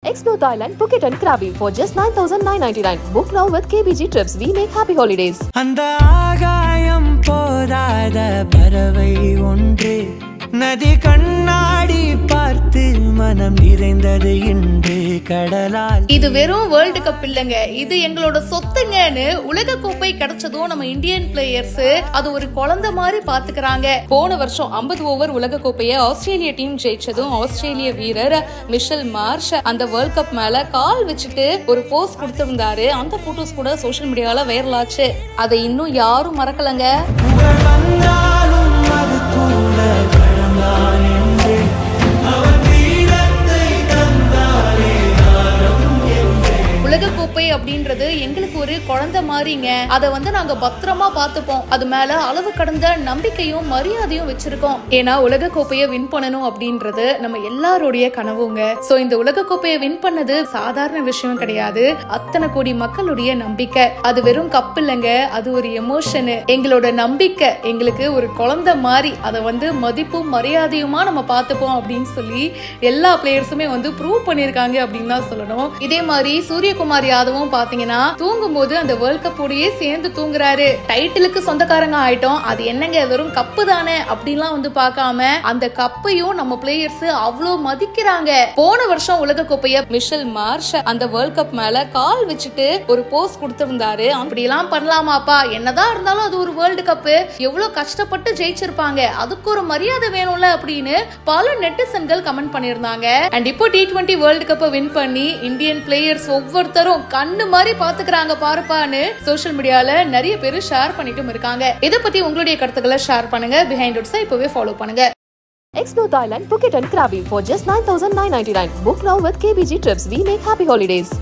Explore Thailand, Phuket and Krabi for just 9,999. Book now with KBG Trips. We make happy holidays. அந்த ஆகாயம் போதாத பறவை ஒன்று நதி கண்ணாடி பார்த்து மனம் நிறைந்தது இன்று கடலால் இது வெறும் வேர்ல்டு கப் இல்லைங்க இது எங்களோட சொத்துங்கன்னு உலக கோப்பை கிடைச்சதும் நம்ம இந்தியன் பிளேயர்ஸ் அது ஒரு குழந்தை மாதிரி பாத்துக்கிறாங்க போன வருஷம் 50 ஓவர் உலக கோப்பையை ஆஸ்திரேலிய டீம் ஜெயிச்சதும் ஆஸ்திரேலிய வீரர் மிஷல் மார்ஷ் அந்த வேர்ல்ட் கப் மேல கால் வச்சுட்டு ஒரு போஸ்ட் கொடுத்திருந்தாரு அந்த போட்டோஸ் கூட சோஷியல் மீடியால வைரல் ஆச்சு அதை இன்னும் யாரும் மறக்கலங்க புகழ் வந்தாலும் அது கூட கடம்தான் என்று அவன் வீரத்தை தந்தாலே உலக கோப்பை அப்படின்றது எங்களுக்கு ஒரு குழந்தை மாதிரிங்க அதை வந்து நாங்க பத்திரமா பார்த்துப்போம் அது மேல அளவு கடந்த நம்பிக்கையும் மரியாதையும் வச்சிருக்கோம் ஏன்னா உலக கோப்பையை வின் பண்ணணும் அப்படின்றது நம்ம எல்லாருடைய கனவுங்க சோ இந்த உலக கோப்பையை வின் பண்ணது சாதாரண விஷயம் கிடையாது அத்தனை கோடி மக்களுடைய நம்பிக்கை அது வெறும் கப் இல்லைங்க அது ஒரு எமோஷனு எங்களோட நம்பிக்கை எங்களுக்கு ஒரு குழந்தை மாதிரி அதை வந்து மதிப்பும் மரியாதையுமா நம்ம பார்த்துப்போம் அப்படின்னு சொல்லி எல்லா பிளேயர்ஸுமே வந்து ப்ரூவ் பண்ணியிருக்காங்க அப்படின்னு தான் சொல்லணும் இதே மாதிரி சூரியகுமார் யாதவும் பாத்தீங்கன்னா தூங்கும் போது அந்த வேர்ல்ட் கப்போடயே சேர்ந்து தூங்குறாரு டைட்டிலுக்கு சொந்தக்காரங்க ஆயிட்டோம் அது என்னங்க வெறும் கப்பு தானே அப்படின்லாம் வந்து பார்க்காம அந்த கப்பையும் நம்ம பிளேயர்ஸ் அவ்வளோ மதிக்கிறாங்க போன வருஷம் உலக கோப்பைய மிஷல் மார்ஷ் அந்த வேர்ல்ட் கப் மேல கால் வச்சுட்டு ஒரு போஸ்ட் கொடுத்திருந்தாரு அப்படிலாம் பண்ணலாமாப்பா என்னதான் இருந்தாலும் அது ஒரு வேர்ல்டு கப்பு எவ்வளவு கஷ்டப்பட்டு ஜெயிச்சிருப்பாங்க அதுக்கு ஒரு மரியாதை வேணும்ல அப்படின்னு பல நெட்டிசன்கள் கமெண்ட் பண்ணியிருந்தாங்க அண்ட் இப்போ டி டுவெண்ட்டி வேர்ல்டு கப்பை வின் பண்ணி இந்தியன் பிளேயர்ஸ் ஒவ்வொருத்தரும் கண்ணு மாதிரி பாத்துக்கிறாங்க பாருப்பான்னு சோஷியல் மீடியால நிறைய பேர் ஷேர் பண்ணிட்டும் இருக்காங்க இதை பத்தி உங்களுடைய கருத்துக்களை ஷேர் பண்ணுங்க பிஹைண்ட் இப்பவே ஃபாலோ பண்ணுங்க Explore Thailand, Phuket and Krabi for just 9,999. Book now with KBG Trips. We make happy holidays.